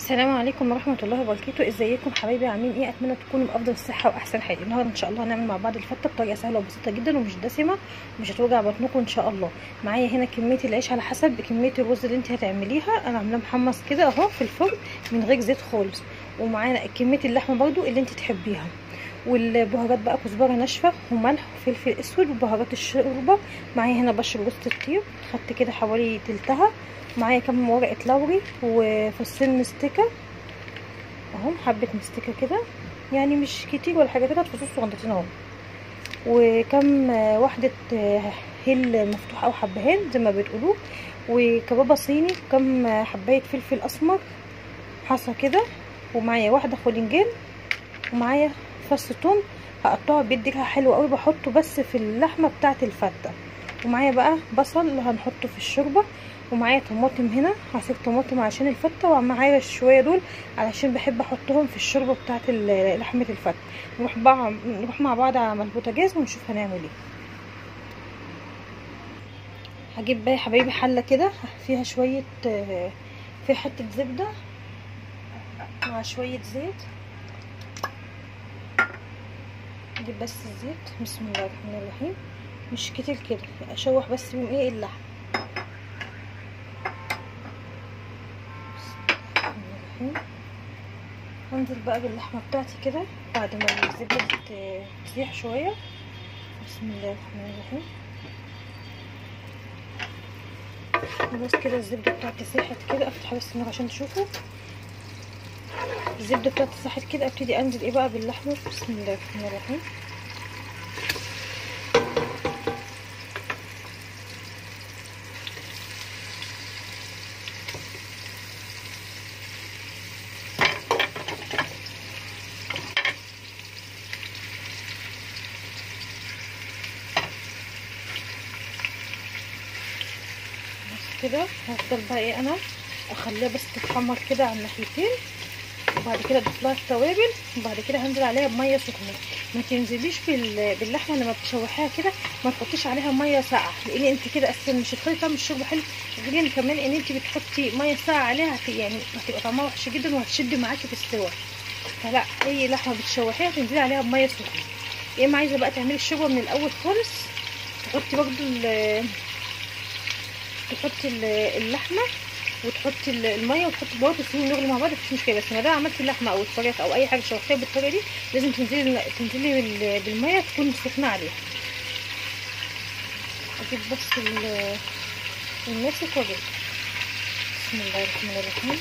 السلام عليكم ورحمه الله وبركاته ازيكم حبايبي عاملين ايه اتمنى تكونوا بافضل الصحه واحسن حال النهارده ان شاء الله هنعمل مع بعض الفته بطريقه سهله وبسيطه جدا ومش دسمه ومش هتوجع بطنكم ان شاء الله معايا هنا كميه العيش على حسب كميه الرز اللي انت هتعمليها انا عاملاه محمص كده اهو في الفرن من غير زيت خالص ومعانا كميه اللحمه برده اللي انت تحبيها والبهارات بقى كزبره ناشفه وملح وفلفل اسود وبهارات الشوربه معايا هنا بشر جوز الطيب خدت كده حوالي تلتها معايا كام ورقه لوري وفصين مستكه اهو حبه مستكه كده يعني مش كتير ولا حاجه كده فصوص صغنطتين اهو وكم واحده هيل مفتوح او حبهان زي ما بتقولوا وكبابه صيني وكم حبايه فلفل اسمر حصى كده ومعايا واحده خولنجان ومعايا فص ثوم هقطعه بيدي ريحه حلوه قوي بحطه بس في اللحمه بتاعه الفته ومعايا بقى بصل هنحطه في الشوربه ومعايا طماطم هنا عصير طماطم عشان الفته ومعايا شويه دول علشان بحب احطهم في الشوربه بتاعه لحمه الفته نروح بقى نروح مع بعض على البوتاجاز ونشوف هنعمل ايه هجيب بقى يا حبايبي حله كده فيها شويه فيها حته زبده مع شويه زيت اجيب بس الزيت بسم الله الرحمن الرحيم مش كتير كده اشوح بس بيهم ايه اللحم هنزل بقى باللحمه بتاعتي كده بعد ما الزبده تسيح شويه بسم الله الرحمن الرحيم خلاص كده الزبده بتاعتي سيحت كده افتح بس النار عشان تشوفوا الزبده بتاعتي ساحت كده ابتدي انزل ايه بقى باللحمه بسم الله الرحمن الرحيم كده هفضل بقى ايه انا اخليها بس تتحمر كده على الناحيتين وبعد كده اضيف لها التوابل وبعد كده هنزل عليها بميه سخنه ما تنزليش باللحمه لما بتشوحيها كده ما تحطيش عليها ميه ساقعه لان انت كده اساسا مش هتخلي طعم الشوربه حلو غير كمان ان انت بتحطي ميه ساقعه عليها يعني هتبقى طعمها وحش جدا وهتشد معاكي في السوا فلا اي لحمه بتشوحيها تنزلي عليها بميه سخنه يا اما عايزه بقى تعملي الشوربه من الاول خالص تحطي برده تحطي اللحمه وتحطي الميه وتحطي البهارات وتسيبيهم يغلوا مع بعض مفيش مشكله بس ما دام عملتي اللحمه او الفراخ او اي حاجه شوحتيها بالطريقه دي لازم تنزلي تنزلي بالميه تكون سخنه عليها اجيب بس الماسك واجيب بسم الله الرحمن الرحيم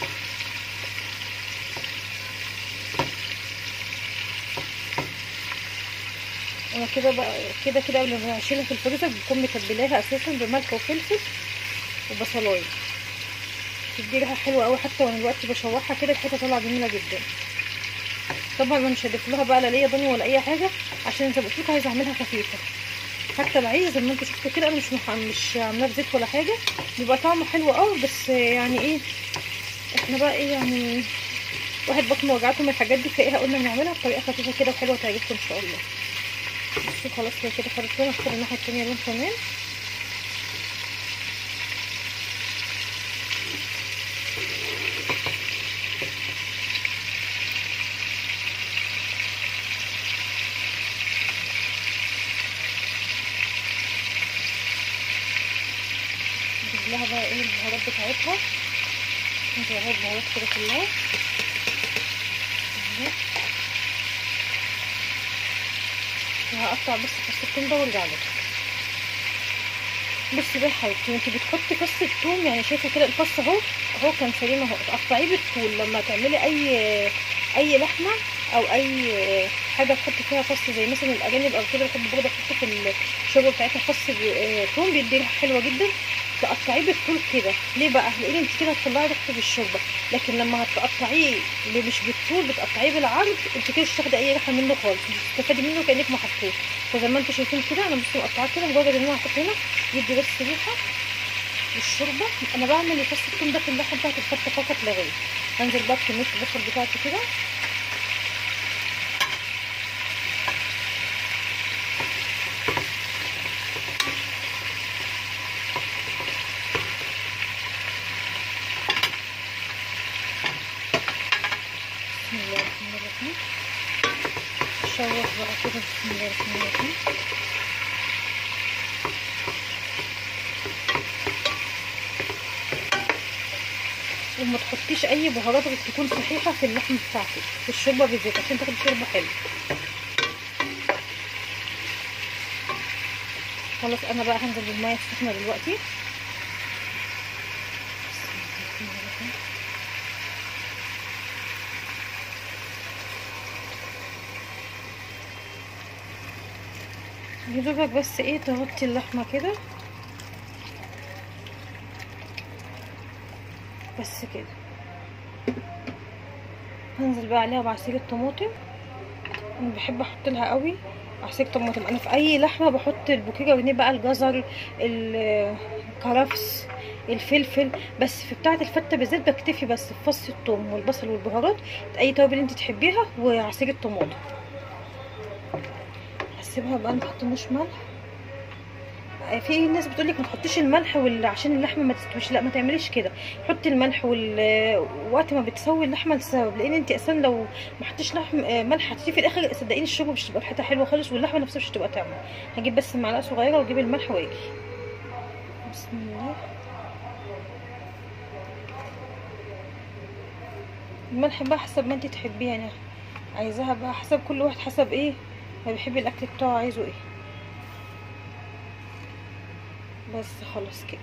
انا كده بقى كده كده قبل ما اشيلها في الفريزر بكون متبلاها اساسا بملح وفلفل وبصلايه تدي ريحه حلوه قوي حتى وانا دلوقتي بشوحها كده ريحتها طالعه جميله جدا طبعا انا مش هضيف لها بقى لا ليا ضاني ولا اي حاجه عشان زي ما قلت لكم عايزه اعملها خفيفه حتى العيش زي ما انتوا شفتوا كده انا مش مح... مش عاملاه بزيت ولا حاجه بيبقى طعمه حلو قوي بس يعني ايه احنا بقى ايه يعني واحد بطنه وجعته من الحاجات دي فايه قلنا نعملها بطريقه خفيفه كده وحلوه تعجبكم ان شاء الله بصوا خلاص هي كده خدت لون اختار الناحيه التانيه لون كمان نجيب لها بقى ايه البهارات بتاعتها نزود البهارات كده كلها وهقطع بس فص الثوم ده وارجع لكم بصي بقى يا حبيبتي انت بتحطي فص الثوم يعني شايفه كده الفص اهو اهو كان سليم اهو تقطعيه بالطول لما تعملي اي اي لحمه او اي حاجه تحطي فيها فص زي مثلا الاجانب او كده بيحبوا برضه يحطوا في الشوربه بتاعتها فص ثوم بيدي ريحه حلوه جدا تقطعيه بالطول كده ليه بقى لان انت كده هتطلعي ريحته بالشوربه لكن لما هتقطعيه مش بالطول بتقطعيه بالعرض انت كده مش هتاخدي اي ريحه منه خالص مش هتستفادي منه كانك ما حطيتوش فزي ما انتم شايفين كده انا بس مقطعاه كده مجرد ان انا هحط هنا يدي بس ريحه للشوربه انا بعمل فص الثوم ده في اللحمه بتاعت الفته فقط لا غير هنزل بقى بكميه البصل بتاعتي كده بسم الله الرحمن الرحيم شوح بقى كده بسم الله الرحمن الرحيم وما تحطيش اي بهارات غير تكون صحيحه في اللحم بتاعتك في الشوربه بالذات عشان تاخد شوربه حلوه خلاص انا بقى هنزل بالميه السخنه دلوقتي يدوبك بس ايه تغطي اللحمه كده بس كده هنزل بقى عليها بعصير الطماطم انا بحب احط لها قوي عصير طماطم انا في اي لحمه بحط البوكيه جرنيه بقى الجزر الكرفس الفلفل بس في بتاعه الفته بالذات بكتفي بس بفص الثوم والبصل والبهارات اي توابل انت تحبيها وعصير الطماطم هسيبها بقى ما حطيناش ملح في ناس بتقول لك ما تحطيش الملح وال... عشان اللحمه ما تستويش لا ما تعمليش كده حطي الملح وال... وقت ما بتسوي اللحمه لسبب لان انت اصلا لو ما حطيتش لحم ملح هتيجي في الاخر صدقيني الشوربه مش هتبقى ريحتها حلوه خالص واللحمه نفسها مش هتبقى طعمه هجيب بس معلقه صغيره واجيب الملح واجي بسم الله الملح بقى حسب ما انت تحبيه يعني عايزاها بقى حسب كل واحد حسب ايه ما بيحب الاكل بتاعه عايزه ايه بس خلاص كده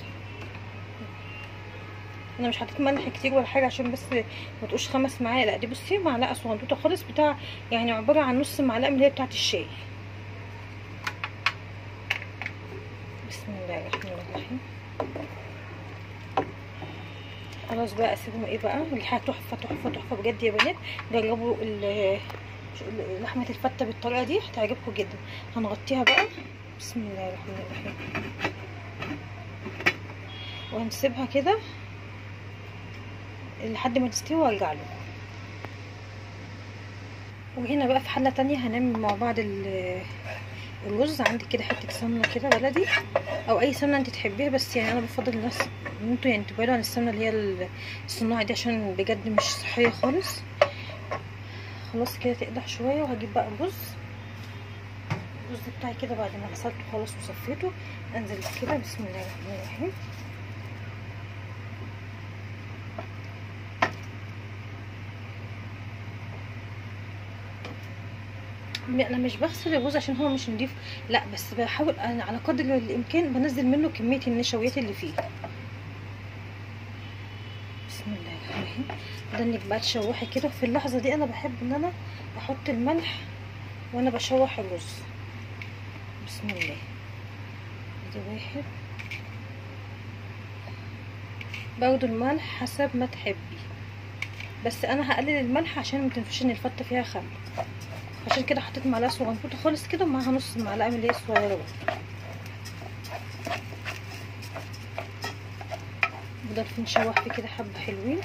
انا مش حطيت ملح كتير ولا حاجه عشان بس ما تقوش خمس معالق لا دي بصي معلقه صغنطوطه خالص بتاع يعني عباره عن نص معلقه من اللي هي بتاعه الشاي بسم الله الرحمن الرحيم خلاص بقى اسيبهم ايه بقى ريحه تحفه تحفه تحفه بجد يا بنات جربوا لحمه الفته بالطريقه دي هتعجبكم جدا هنغطيها بقى بسم الله الرحمن الرحيم وهنسيبها كده لحد ما تستوي وارجع له وهنا بقى في حله تانية هنعمل مع بعض الرز عندي كده حته سمنه كده بلدي او اي سمنه انت تحبيها بس يعني انا بفضل الناس ان انتوا يعني تبعدوا عن السمنه اللي هي الصناعه دي عشان بجد مش صحيه خالص خلاص كده تقدح شويه وهجيب بقى الرز الرز بتاعي كده بعد ما غسلته خلاص وصفيته انزل كده بسم الله الرحمن الرحيم انا مش بغسل الرز عشان هو مش نضيف لا بس بحاول انا على قدر الامكان بنزل منه كميه النشويات اللي فيه بسم الله الرحمن الرحيم ده انك بقى تشوحي كده في اللحظه دي انا بحب ان انا احط الملح وانا بشوح الرز بسم الله دي واحد برضو الملح حسب ما تحبي بس انا هقلل الملح عشان ما تنفش ان الفته فيها خل عشان كده حطيت معلقه صغنطوطه خالص كده ومعاها نص معلقه من اللي هي الصغيره برضه نفضل نشوح فيه كده حبه حلوين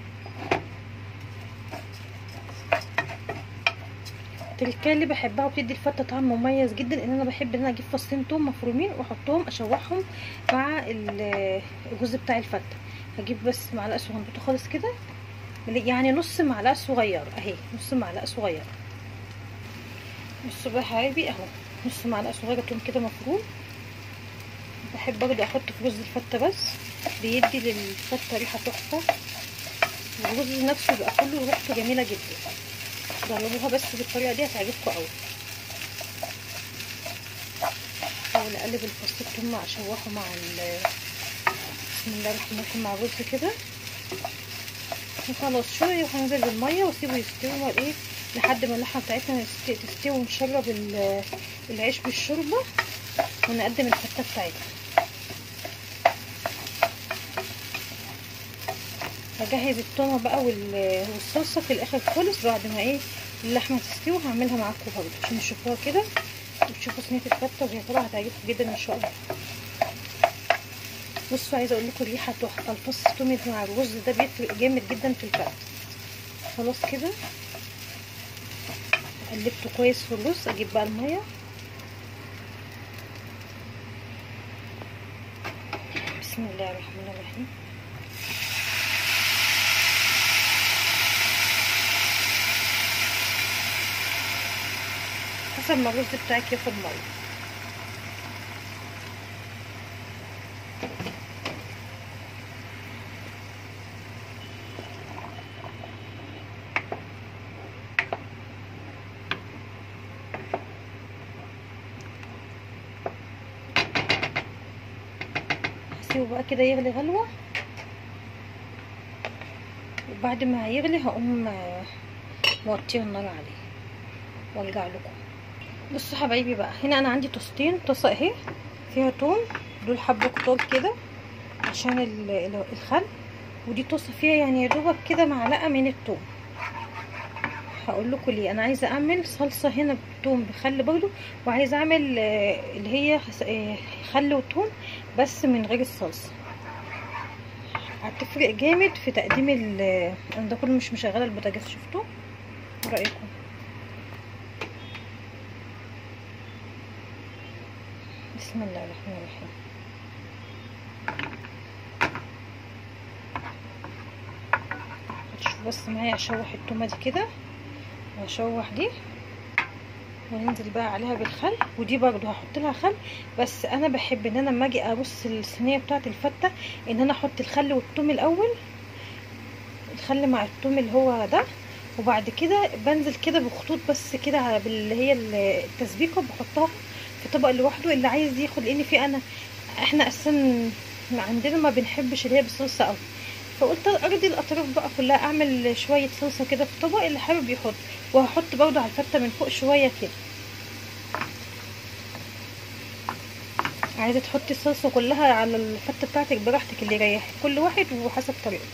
التركيه اللي بحبها وبتدي الفته طعم مميز جدا ان انا بحب ان انا اجيب فصين توم مفرومين واحطهم اشوحهم مع الجزء بتاع الفته هجيب بس معلقه صغنطوطه خالص كده يعني نص معلقه صغيره اهي نص معلقه صغيره بصوا بقى حبايبي اهو نص معلقه صغيره توم كده مفروم بحب برضه احط في رز الفته بس بيدي للفته ريحه تحفه والرز نفسه بيبقى كله ريحته جميله جدا جربوها بس بالطريقه دي هتعجبكم قوي احاول اقلب الفص الثوم اشوحه مع ال بسم الله الرحمن الرحيم مع الرز كده وخلاص شويه وهنزل بالميه واسيبه يستوي ايه لحد ما اللحمه بتاعتنا تستوي ونشرب العيش بالشوربه ونقدم الفته بتاعتنا هجهز التومه بقى والصلصه في الاخر خالص بعد ما ايه اللحمه تستوي هعملها معاكم برضه عشان تشوفوها كده وتشوفوا صينيه الفته وهي طالعه هتعجبكم جدا ان شاء الله بصوا عايزه اقول لكم الريحه تحفه الفص التومي مع الرز ده بيفرق جامد جدا في الفته خلاص كده قلبته كويس في الرز اجيب بقى الميه بسم الله الرحمن الرحيم حسب ما الرز بتاعك ياخد ميه هسيبه بقى كده يغلي غلوه وبعد ما يغلي هقوم موطيه النار عليه وارجع لكم بصوا حبايبي بقى هنا انا عندي طاستين طاسه اهي فيها توم دول حبه كتار كده عشان الخل ودي طاسه فيها يعني يا دوبك كده معلقه من التوم هقول لكم ليه انا عايزه اعمل صلصه هنا بالثوم بخل برضو وعايزه اعمل اللي هي خل وثوم بس من غير الصلصه هتفرق جامد في تقديم ال انا ده كله مش مشغله البوتاجاز شفتوا رايكم بسم الله الرحمن الرحيم شوف بس معايا اشوح التومه دي كده واشوح دي وننزل بقى عليها بالخل ودي برضو هحط لها خل بس انا بحب ان انا لما اجي ارص الصينيه بتاعه الفته ان انا احط الخل والثوم الاول الخل مع الثوم اللي هو ده وبعد كده بنزل كده بخطوط بس كده باللي هي التسبيكه بحطها في طبق لوحده اللي عايز ياخد لان في انا احنا اساسا عندنا ما بنحبش اللي هي بالصلصه قوي فقلت ارضي الاطراف بقى كلها اعمل شويه صلصه كده في طبق اللي حابب يحط وهحط برضو على الفته من فوق شويه كده عايزه تحطي الصلصه كلها على الفته بتاعتك براحتك اللي يريحك كل واحد وحسب طريقته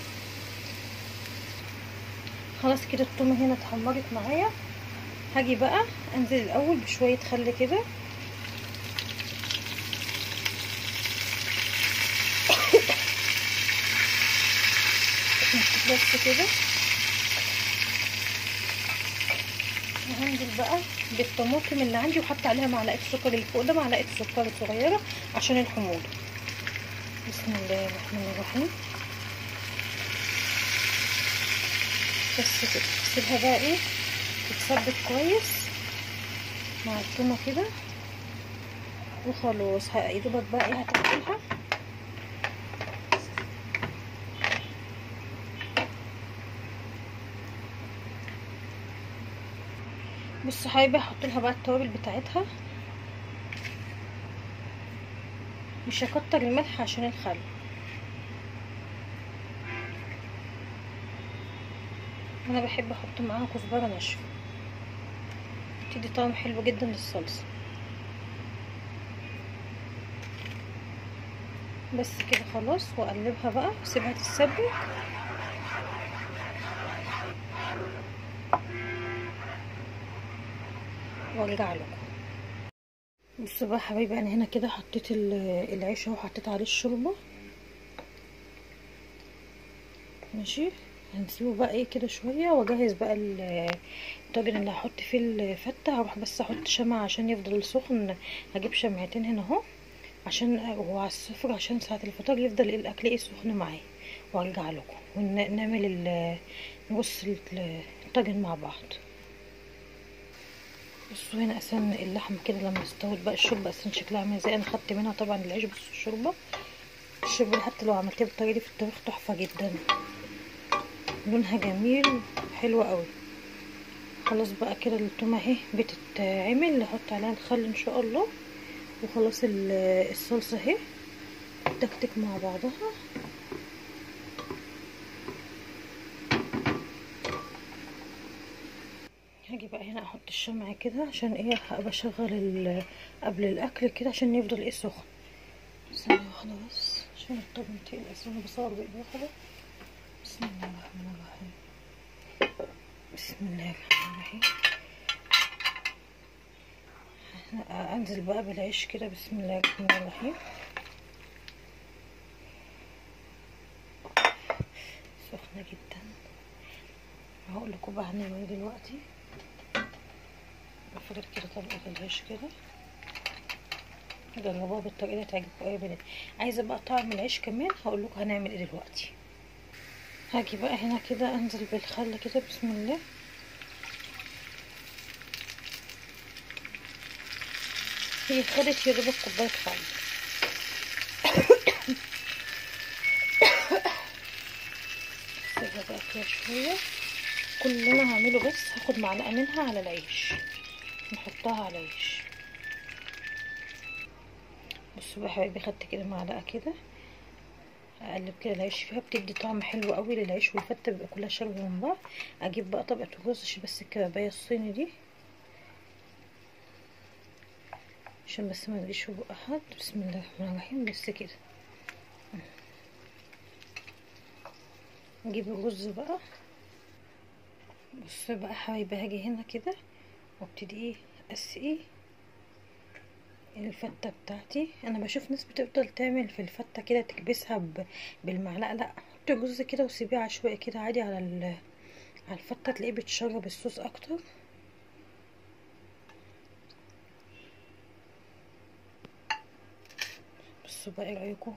خلاص كده التومه هنا اتحمرت معايا هاجي بقى انزل الاول بشويه خل كده بس كده وهنزل بقى بالطماطم اللي عندي وحط عليها معلقه سكر اللي فوق ده معلقه سكر صغيره عشان الحموضه بسم الله الرحمن الرحيم بس كده سيبها بقى ايه تتسبك كويس مع التومه كده وخلاص يا دوبك بقى ايه هتقفلها بصوا حبايبي هحط لها بقى التوابل بتاعتها مش هكتر الملح عشان الخل انا بحب احط معاها كزبره ناشفه بتدي طعم حلو جدا للصلصه بس كده خلاص واقلبها بقى واسيبها تتسبك وارجع لكم بصوا بقى حبايبي انا هنا كده حطيت العيش اهو حطيت عليه الشوربه ماشي هنسيبه بقى ايه كده شويه واجهز بقى الطاجن اللي هحط فيه الفته هروح بس احط شمعة عشان يفضل سخن هجيب شمعتين هنا اهو عشان هو على السفرة عشان ساعة الفطار يفضل الاكل ايه سخن معايا وارجع لكم ونعمل نرص الطاجن مع بعض بصوا هنا اساسا اللحمه كده لما استوت بقى الشوربه اساسا شكلها عامل ازاي انا خدت منها طبعا العيش بصوا الشوربه الشوربه حتى لو عملتيها بالطريقه دي في الطبيخ تحفه جدا لونها جميل حلوه قوي خلاص بقى كده التومه اهي بتتعمل نحط عليها الخل ان شاء الله وخلاص الصلصه اهي تكتك مع بعضها هاجي بقى هنا احط الشمع كده عشان ايه ابقى اشغل قبل الاكل كده عشان يفضل ايه سخن ثانيه واحده بس عشان الطاجن تقيل اصلا بصور بايدي واحده بسم الله الرحمن الرحيم بسم الله الرحمن الرحيم انزل بقى بالعيش كده بسم الله الرحمن الرحيم سخنه جدا هقول لكم بقى هنعمل ايه دلوقتي بفرد كده طبقه العيش كده جربوها بالطريقه دي تعجبكم قوي بنات عايزه بقى طعم العيش كمان هقول لكم هنعمل ايه دلوقتي هاجي بقى هنا كده انزل بالخل كده بسم الله هي خدت يا دوبك كوبايه خل سيبها بقى كده شويه كل اللي انا هعمله بس هاخد معلقه منها على العيش نحطها على العيش بصوا بقى حبايبي خدت كده معلقه كده اقلب كده العيش فيها بتدي طعم حلو قوي للعيش والفته بيبقى كلها شاربه من بعض اجيب بقى طبقه الرز بس الكبابيه الصيني دي عشان بس ما نجيش في بق حد بسم الله الرحمن الرحيم بس كده نجيب الرز بقى بص بقى حبايبي هاجي هنا كده وابتدي ايه اسقي الفتة بتاعتي انا بشوف ناس بتفضل تعمل في الفتة كده تكبسها بالمعلقة لا حطي الرز كده وسيبيه عشوائي كده عادي على على الفتة تلاقيه بتشرب الصوص اكتر بصوا بقى ايه رايكم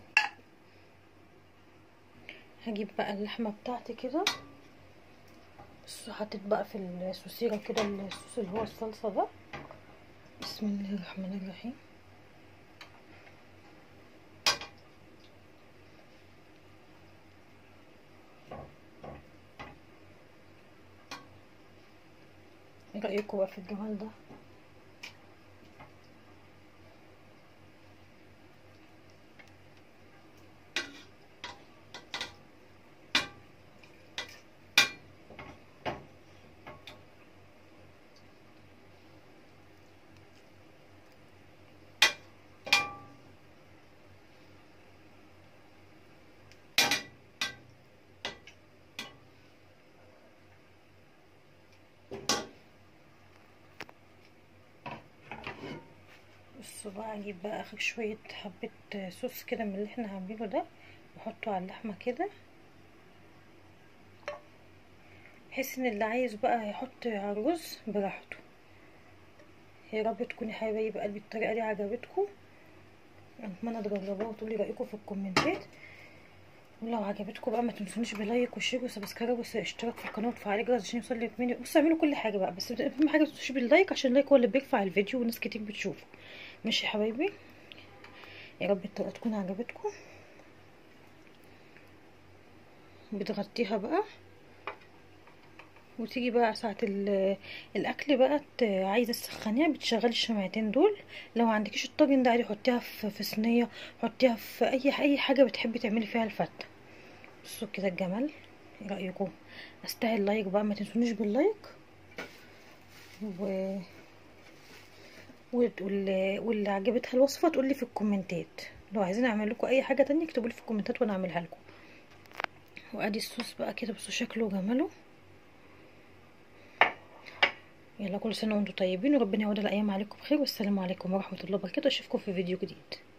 هجيب بقى اللحمه بتاعتي كده بصوا حطيت بقى في السوسيره كده الصوص اللي هو الصلصه ده بسم الله الرحمن الرحيم ايه رايكم بقى في الجمال ده بصوا بقى اجيب بقى اخر شويه حبه صوص كده من اللي احنا عاملينه ده واحطه على اللحمه كده بحيث ان اللي عايز بقى يحط على الرز براحته يا رب تكوني حبايب قلبي الطريقه دي عجبتكم اتمنى تجربوها وتقولي رايكم في الكومنتات ولو عجبتكم بقى ما تنسونيش بلايك وشير وسبسكرايب واشتراك في القناه وتفعيل الجرس عشان يوصل لك فيديو بصوا اعملوا كل حاجه بقى بس اهم حاجه تنسوش باللايك عشان اللايك هو اللي بيرفع الفيديو وناس كتير بتشوفه ماشي يا حبايبي يا رب الطريقه تكون عجبتكم بتغطيها بقى وتيجي بقى ساعة الاكل بقى عايزة تسخنيها بتشغلي الشمعتين دول لو عندكيش الطاجن ده عادي حطيها في, في صينية حطيها في اي اي حاجة بتحبي تعملي فيها الفتة بصوا كده الجمال ايه رأيكم استاهل لايك بقى ما تنسونيش باللايك و واللي, واللي عجبتها الوصفة تقولي في الكومنتات لو عايزين اعمل لكم اي حاجة تانية اكتبوا لي في الكومنتات وانا اعملها لكم وادي الصوص بقى كده بصوا شكله وجماله يلا كل سنه وانتم طيبين وربنا يعود الايام عليكم بخير والسلام عليكم ورحمه الله وبركاته اشوفكم في فيديو جديد